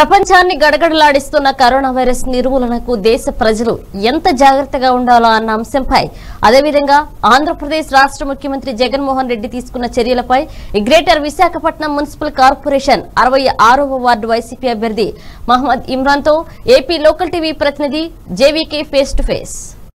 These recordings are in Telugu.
ప్రపంచాన్ని గడగడలాడిస్తున్న కరోనా వైరస్ నిర్మూలనకు దేశ ప్రజలు ఎంత జాగ్రత్తగా ఉండాలో అన్న అంశంపై అదేవిధంగా ఆంధ్రప్రదేశ్ రాష్ట్ర ముఖ్యమంత్రి జగన్మోహన్ రెడ్డి తీసుకున్న చర్యలపై ఈ గ్రేటర్ విశాఖపట్నం మున్సిపల్ కార్పొరేషన్ అరవై ఆరవ వార్డు వైసీపీ అభ్యర్థి మహమ్మద్ ఇమ్రాన్ తో ఏపీ లోకల్ టీవీ ప్రతినిధి JVK face to face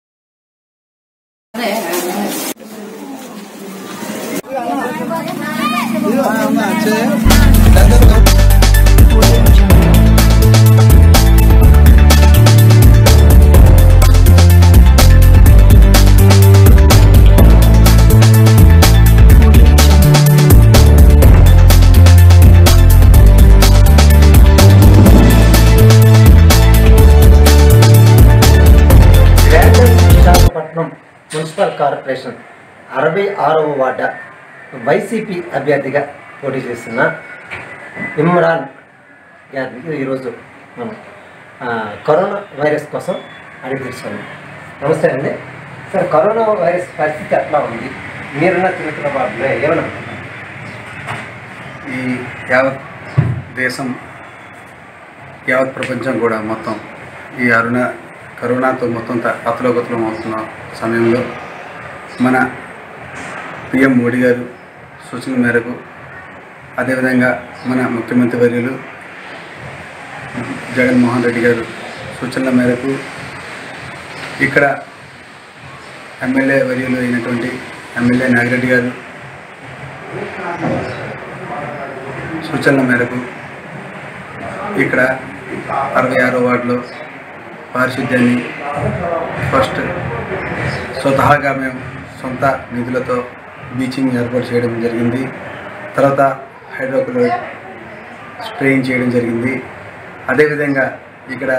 greater Visakhapatnam municipal corporation అరవై ఆరవ వార్డ వైసీపీ అభ్యర్థిగా పోటీ చేస్తున్న ఇమ్రాన్ గారిని ఈరోజు మనం ఆ, కరోనా వైరస్ కోసం అడిగి తెలుసుకున్నాం నమస్తే అండి సార్ కరోనా వైరస్ పరిస్థితి ఎట్లా ఉంది మీరున్న తిరుగుతున్న వార్డులో ఏమన్నా ఈ యావత్ దేశం యావత్ ప్రపంచం కూడా మొత్తం ఈ అరుణ కరోనాతో మొత్తం త- అతలోగతలం అవుతున్న సమయంలో మన పిఎం మోడీ గారు సూచనల మేరకు అదేవిధంగా మన ముఖ్యమంత్రి వర్యులు జగన్మోహన్ రెడ్డి గారు సూచనల మేరకు ఇక్కడ ఎమ్మెల్యే వర్యులు అయినటువంటి ఎమ్మెల్యే నాగిరెడ్డి గారు సూచనల మేరకు ఇక్కడ అరవై ఆరో వార్డులో పారిశుద్ధ్యాన్ని ఫస్ట్ స్వతహాగా మేము సొంత నిధులతో బీచింగ్ ఏర్పాటు చేయడం జరిగింది తర్వాత హైడ్రోక్లోరైడ్ స్ప్రేయింగ్ చేయడం జరిగింది అదేవిధంగా ఇక్కడ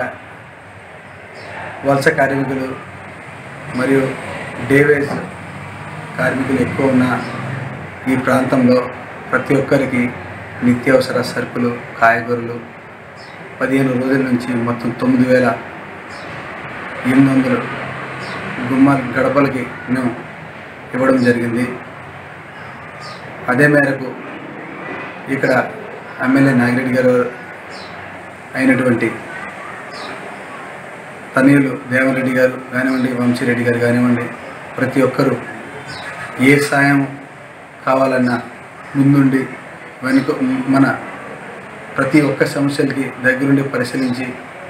వలస కార్మికులు మరియు డేవేజ్ కార్మికులు ఎక్కువ ఉన్న ఈ ప్రాంతంలో ప్రతి ఒక్కరికి నిత్యావసర సరుకులు కాయగూరలు పదిహేను రోజుల నుంచి మొత్తం తొమ్మిది వేల ఎనిమిది వందలు గుమ్మ గడపలకి మేము ఇవ్వడం జరిగింది అదే మేరకు ఇక్కడ ఎమ్మెల్యే నాగిరెడ్డి గారు అయినటువంటి తనయులు దేవరెడ్డి గారు కానివ్వండి వంశీరెడ్డి గారు కానివ్వండి ప్రతి ఒక్కరూ ఏ సాయం కావాలన్నా ముందుండి వెనుక మన ప్రతి ఒక్క సమస్యలకి దగ్గరుండి పరిశీలించి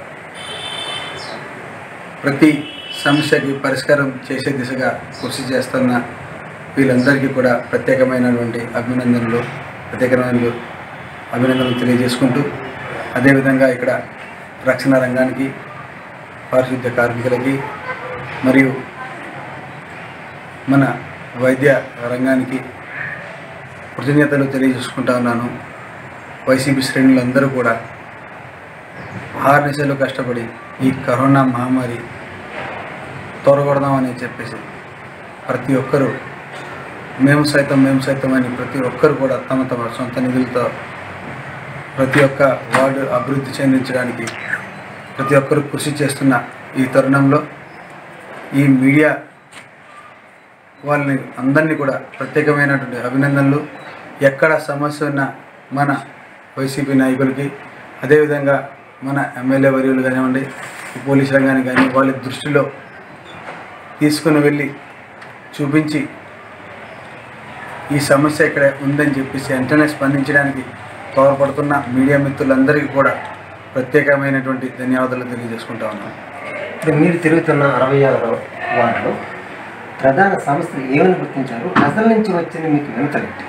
ప్రతి సమస్యకి పరిష్కారం చేసే దిశగా కృషి చేస్తున్న వీళ్ళందరికీ కూడా ప్రత్యేకమైనటువంటి అభినందనలు ప్రత్యేకమైన అభినందనలు తెలియజేసుకుంటూ అదేవిధంగా ఇక్కడ రక్షణ రంగానికి పారిశుద్ధ్య కార్మికులకి మరియు మన వైద్య రంగానికి కృతజ్ఞతలు తెలియజేసుకుంటా ఉన్నాను వైసీపీ శ్రేణులందరూ కూడా ఆర్నిశలు కష్టపడి ఈ కరోనా మహమ్మారి తొరగొడదామని చెప్పేసి ప్రతి ఒక్కరూ మేము సైతం మేము సైతం అని ప్రతి ఒక్కరు కూడా తమ తమ సొంత నిధులతో ప్రతి ఒక్క వార్డు అభివృద్ధి చెందించడానికి ప్రతి ఒక్కరు కృషి చేస్తున్న ఈ తరుణంలో ఈ మీడియా వాళ్ళని అందరినీ కూడా ప్రత్యేకమైనటువంటి అభినందనలు ఎక్కడ సమస్య ఉన్న మన వైసీపీ నాయకులకి అదేవిధంగా మన ఎమ్మెల్యే వర్యులు కానివ్వండి ఈ పోలీస్ రంగానికి కానీ వాళ్ళ దృష్టిలో తీసుకుని వెళ్ళి చూపించి ఈ సమస్య ఇక్కడ ఉందని చెప్పేసి వెంటనే స్పందించడానికి తోడ్పడుతున్న మీడియా మిత్రులందరికీ కూడా ప్రత్యేకమైనటువంటి ధన్యవాదాలు తెలియజేసుకుంటా ఉన్నాను ఇప్పుడు మీరు తిరుగుతున్న అరవై ఆరో వార్డులో ప్రధాన సమస్యలు ఏమని గుర్తించారు ప్రజల నుంచి వచ్చిన మీకు వినతలేంటి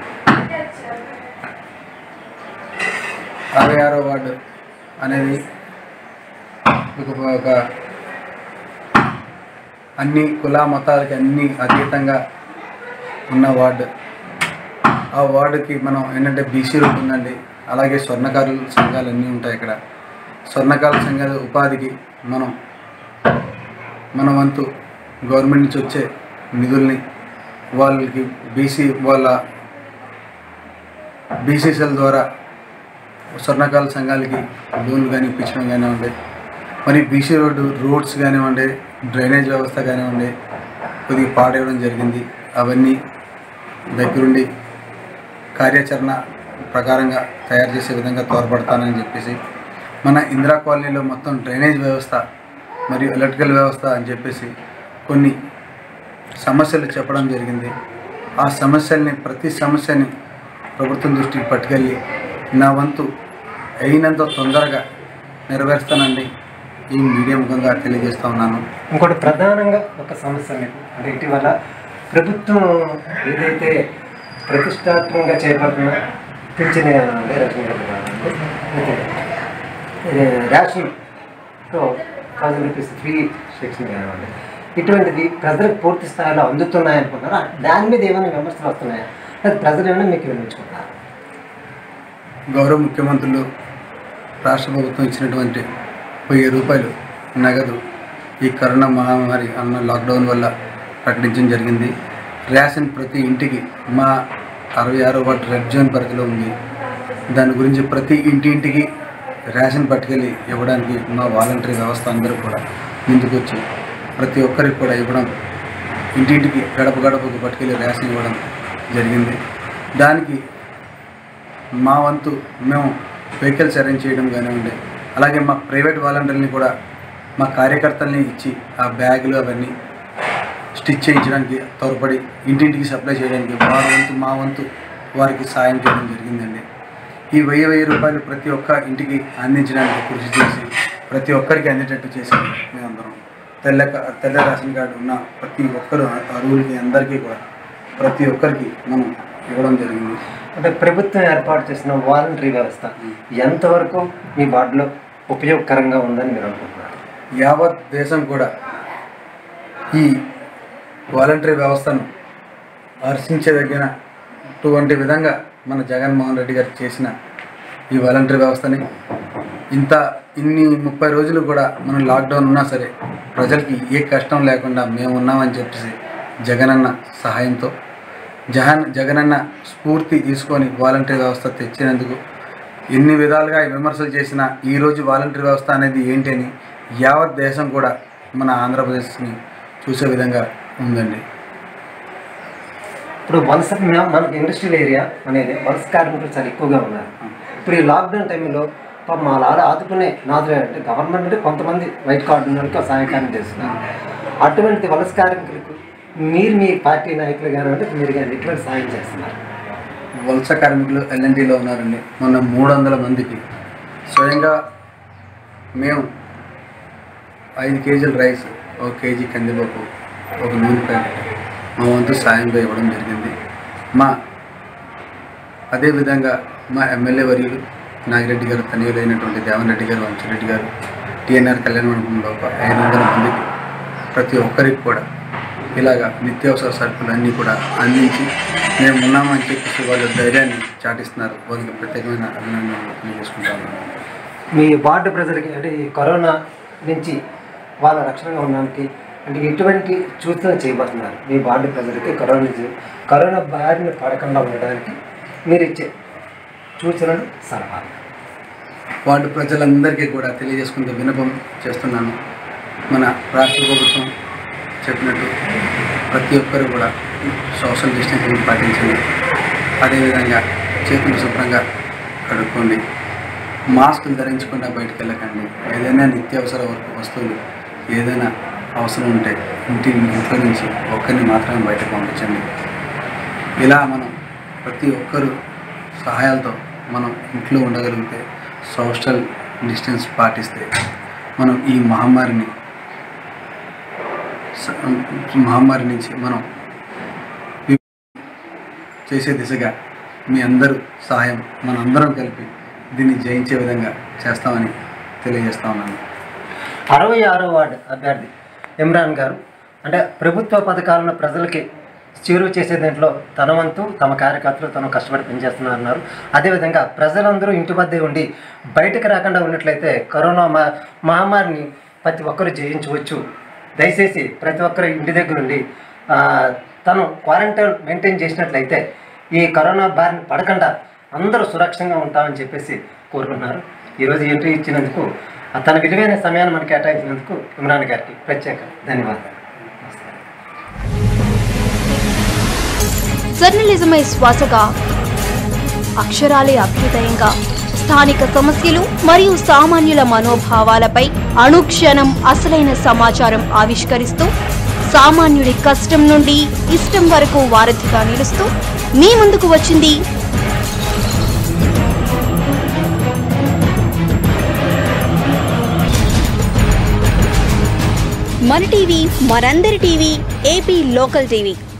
అరవై ఆరో వార్డు అనేది ఒక ఒక అన్ని కుల మతాలకి అన్ని అతీతంగా ఉన్న వార్డు ఆ వార్డుకి మనం ఏంటంటే బీసీ రూట్ ఉందండి అలాగే స్వర్ణకారుల సంఘాలు అన్నీ ఉంటాయి ఇక్కడ స్వర్ణకారుల సంఘాల ఉపాధికి మనం మన వంతు గవర్నమెంట్ నుంచి వచ్చే నిధుల్ని వాళ్ళకి బీసీ వాళ్ళ బీసీసీఎల్ ద్వారా స్వర్ణకాల సంఘాలకి లోన్లు కానీ ఇప్పించడం కానివ్వండి మరి బీసీ రోడ్డు రోడ్స్ కానివ్వండి డ్రైనేజ్ వ్యవస్థ కానివ్వండి కొద్దిగా పాడేయడం జరిగింది అవన్నీ దగ్గరుండి కార్యాచరణ ప్రకారంగా తయారు చేసే విధంగా తోడ్పడతానని చెప్పేసి మన ఇందిరా కాలనీలో మొత్తం డ్రైనేజ్ వ్యవస్థ మరియు ఎలక్ట్రికల్ వ్యవస్థ అని చెప్పేసి కొన్ని సమస్యలు చెప్పడం జరిగింది ఆ సమస్యల్ని ప్రతి సమస్యని ప్రభుత్వం దృష్టికి పట్టుకెళ్ళి నా వంతు అయినంత తొందరగా నెరవేరుస్తానండి ఈ మీడియా ముఖంగా తెలియజేస్తా ఉన్నాను ఇంకోటి ప్రధానంగా ఒక సమస్య మీకు అంటే ఇటీవల ప్రభుత్వం ఏదైతే ప్రతిష్టాత్మకంగా చేపడుతున్న పెంచిన రేషన్ కార్డు కావాలండి ration thousand rupees free section కానివ్వండి ఇటువంటిది ప్రజలకు పూర్తి స్థాయిలో అందుతున్నాయి అనుకుంటారా దాని మీద ఏమైనా విమర్శలు వస్తున్నాయా అది ప్రజలు ఏమైనా మీకు వినిపించుకుంటారా గౌరవ ముఖ్యమంత్రులు రాష్ట్ర ప్రభుత్వం ఇచ్చినటువంటి వెయ్యి రూపాయలు నగదు ఈ కరోనా మహమ్మారి అన్న లాక్డౌన్ వల్ల ప్రకటించడం జరిగింది రేషన్ ప్రతి ఇంటికి మా అరవై ఆరో వాటి రెడ్ జోన్ పరిధిలో ఉంది దాని గురించి ప్రతి ఇంటి ఇంటికి రేషన్ పట్టుకెళ్ళి ఇవ్వడానికి మా వాలంటరీ వ్యవస్థ అందరూ కూడా ముందుకొచ్చి ప్రతి ఒక్కరికి కూడా ఇవ్వడం ఇంటింటికి గడప గడపకు పట్టుకెళ్ళి రేషన్ ఇవ్వడం జరిగింది దానికి మా వంతు మేము వెహికల్స్ అరేంజ్ చేయడం కానివ్వండి అలాగే మా ప్రైవేట్ వాలంటీర్ని కూడా మా కార్యకర్తల్ని ఇచ్చి ఆ బ్యాగులు అవన్నీ స్టిచ్ చేయించడానికి త్వరపడి ఇంటింటికి సప్లై చేయడానికి వారి వంతు మా వంతు వారికి సాయం చేయడం జరిగిందండి ఈ వెయ్యి వెయ్యి రూపాయలు ప్రతి ఒక్క ఇంటికి అందించడానికి కృషి చేసి ప్రతి ఒక్కరికి అందేటట్టు చేసాం మేమందరం తెల్ల క- తెల్ల రేషన్ కార్డు ఉన్న ప్రతి ఒక్కరు అరువులకి అందరికీ కూడా ప్రతి ఒక్కరికి మనం ఇవ్వడం జరిగింది అంటే ప్రభుత్వం ఏర్పాటు చేసిన వాలంటరీ వ్యవస్థ ఎంతవరకు మీ వార్డులో ఉపయోగకరంగా ఉందని మీరు అనుకుంటున్నారు యావత్ దేశం కూడా ఈ వాలంటరీ వ్యవస్థను హర్షించదగినటువంటి విధంగా మన జగన్మోహన్ రెడ్డి గారు చేసిన ఈ వాలంటరీ వ్యవస్థని ఇంత ఇన్ని ముప్పై రోజులు కూడా మనం లాక్డౌన్ ఉన్నా సరే ప్రజలకి ఏ కష్టం లేకుండా మేము ఉన్నామని చెప్పేసి జగనన్న సహాయంతో జగన్ జగనన్న స్ఫూర్తి తీసుకొని వాలంటరీ వ్యవస్థ తెచ్చినందుకు ఎన్ని విధాలుగా విమర్శలు చేసినా ఈరోజు వాలంటరీ వ్యవస్థ అనేది ఏంటి అని యావత్ దేశం కూడా మన ఆంధ్రప్రదేశ్ని చూసే విధంగా ఉందండి ఇప్పుడు వలస మన- మనకి ఇండస్ట్రియల్ ఏరియా అనేది వలస కార్మికులు చాలా ఎక్కువగా ఉన్నారు ఇప్పుడు ఈ లాక్డౌన్ టైంలో పాపం మా లాగా ఆదుకునే నాదులే అంటే గవర్నమెంట్ అంటే కొంతమంది వైట్ కార్డు ఉన్న వాళ్ళకి సహాయకారం చేస్తున్నారు అటువంటి వలస కార్మికులకు మీరు మీ పార్టీ నాయకులు కానీ అంటే మీరు కానీ ఎటువంటి సహాయం చేస్తున్నారు వలస కార్మికులు ఎల్ఎన్టీలో ఉన్నారండి మొన్న మూడు వందల మందికి స్వయంగా మేము ఐదు కేజీల రైస్ ఒక కేజీ కందిపప్పు ఒక నూనె ప్యాకెట్ మా వంతు సాయంగా ఇవ్వడం జరిగింది మా అదేవిధంగా మా ఎమ్మెల్యే వర్యులు నాగిరెడ్డి గారు తనయులైనటువంటి దేవన్ రెడ్డి గారు వంశరెడ్డి గారు టిఎన్ఆర్ కళ్యాణ మండపంలో ఒక ఐదు వందల మందికి ప్రతి ఒక్కరికి కూడా ఇలాగా నిత్యావసర సరుకులు అన్నీ కూడా అందించి మేము ఉన్నామని చెప్పేసి వాళ్ళ ధైర్యాన్ని చాటిస్తున్నారు వాళ్ళకి ప్రత్యేకమైన అభినందనలు తెలియజేసుకుంటాము మీ వార్డు ప్రజలకి అంటే ఈ కరోనా నుంచి వాళ్ళ రక్షణగా ఉండడానికి అంటే ఎటువంటి సూచనలు చేయబోతున్నారు మీ వార్డు ప్రజలకి కరోనా నుంచి కరోనా బారిన పడకుండా ఉండడానికి మీరు ఇచ్చే సూచనలు సలహాలు వార్డు ప్రజలందరికీ కూడా తెలియజేసుకుంటూ వినపం చేస్తున్నాను మన రాష్ట్ర ప్రభుత్వం చెప్పినట్టు ప్రతి ఒక్కరు కూడా సోషల్ డిస్టెన్సింగ్ పాటించండి అదేవిధంగా చేతులు శుభ్రంగా కడుక్కోండి మాస్కులు ధరించకుండా బయటకు వెళ్ళకండి ఏదైనా నిత్యావసర వ- వస్తువులు ఏదైనా అవసరం ఉంటే ఇంటి ఇంట్లో నుంచి ఒక్కరిని మాత్రమే బయటకు పంపించండి ఇలా మనం ప్రతి ఒక్కరు సహాయాలతో మనం ఇంట్లో ఉండగలిగితే సోషల్ డిస్టెన్స్ పాటిస్తే మనం ఈ మహమ్మారిని స- మహమ్మారి నుంచి మనం వి- చేసే దిశగా మీ అందరూ సహాయం మనందరం కలిపి దీన్ని జయించే విధంగా చేస్తామని తెలియజేస్తా ఉన్నాను అరవై ఆరో వార్డు అభ్యర్థి ఇమ్రాన్ గారు అంటే ప్రభుత్వ పథకాలను ప్రజలకి చేరువ చేసే దాంట్లో తన వంతు తమ కార్యకర్తలు తను కష్టపడి పనిచేస్తున్నారు అదేవిధంగా ప్రజలందరూ ఇంటి వద్దే ఉండి బయటకు రాకుండా ఉన్నట్లయితే కరోనా మా మహమ్మారిని ప్రతి ఒక్కరు జయించవచ్చు దయచేసి ప్రతి ఒక్కరు ఇంటి దగ్గర ఉండి ఆ, తను క్వారంటైన్ మెయింటైన్ చేసినట్లయితే ఈ కరోనా బారిన పడకుండా అందరూ సురక్షితంగా ఉంటామని చెప్పేసి కోరుకున్నారు ఈరోజు ఎంట్రీ ఇచ్చినందుకు ఆ తన విలువైన సమయాన్ని మనకి కేటాయించినందుకు ఇమ్రాన్ గారికి ప్రత్యేక ధన్యవాదాలు జర్నలిజమే శ్వాసగా అక్షరాలే అభ్యుదయంగా స్థానిక సమస్యలు మరియు సామాన్యుల మనోభావాలపై అనుక్షణం అసలైన సమాచారం ఆవిష్కరిస్తూ సామాన్యుడి కష్టం నుండి ఇష్టం వరకు వారధిగా నిలుస్తూ మీ ముందుకు వచ్చింది మన టీవీ మనందరి టీవీ ఏపీ లోకల్ టీవీ